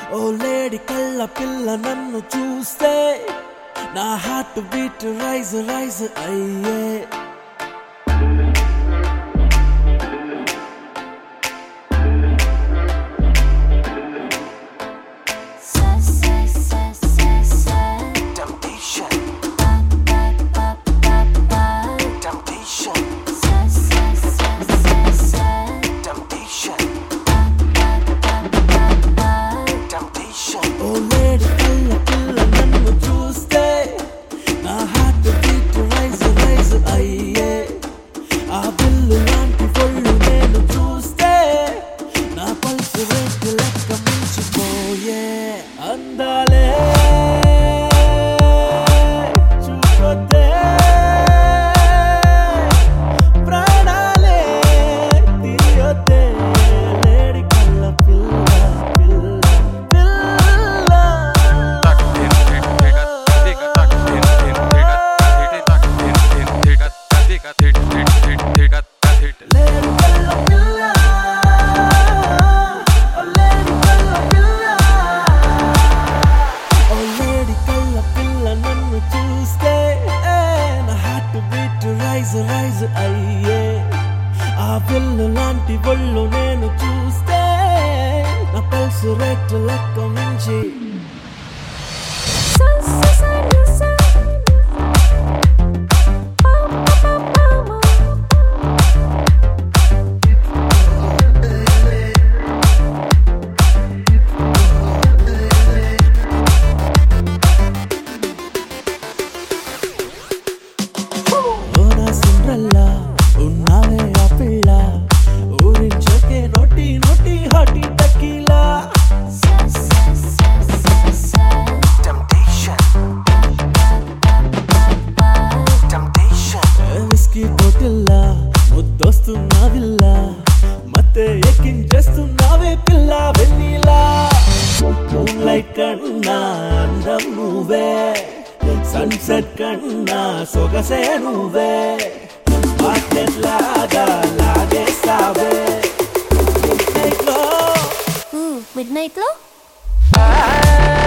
ఓ lady కళ్ళ పిల్ల నన్ను చూస్తే నా హార్ట్ బీట్ రైజ్ రైజ్ అయ్యే Temptation, temptation, temptation, temptation. Oh lady కళ్ళ పిల్ల నన్ను చూస్తే నా హార్ట్ బీట్ రైజ్ రైజ్ అయ్యే ఆ బిల్లు లాంటి ఒళ్ళు నేను చూస్తే నా పల్స్ రేట్ లెక్క మించిపోయే అందాలే చూపొద్దే ప్రాణాలే తీయొద్దే లేడి కళ్ళ పిల్ల పిల్ల పిల్ల లేడి కళ్ళ పిల్ల ఓ లేడి కళ్ళ పిల్ల ఓ లేడి కళ్ళ పిల్ల నన్ను చూస్తే ఏ, నా హార్ట్ బీట్ రైజ్ రైజ్ అయ్యే ఆ పిల్లు లాంటి ఒళ్ళు నేను చూస్తే నా పల్స్ రేట్ లెక్క మించి ఓనా సిండ్రల్లా ఉన్నావే ఆ పిల్ల ఊరించకే నోటి నోటి hottie tequila Temptation, temptation, whisky బాటిల్లా ముద్దొస్తున్నావిల్లా మతే ఎక్కించేస్తున్నావే పిల్ల వెన్నీలా లైట్ కన్నా అందం నువ్వే సన్సెట్ కన్నా సొగసే నువ్వే మార్కెట్ లాగా లాగేస్తావే Midnight లో మిడ్ నైట్ లో ah,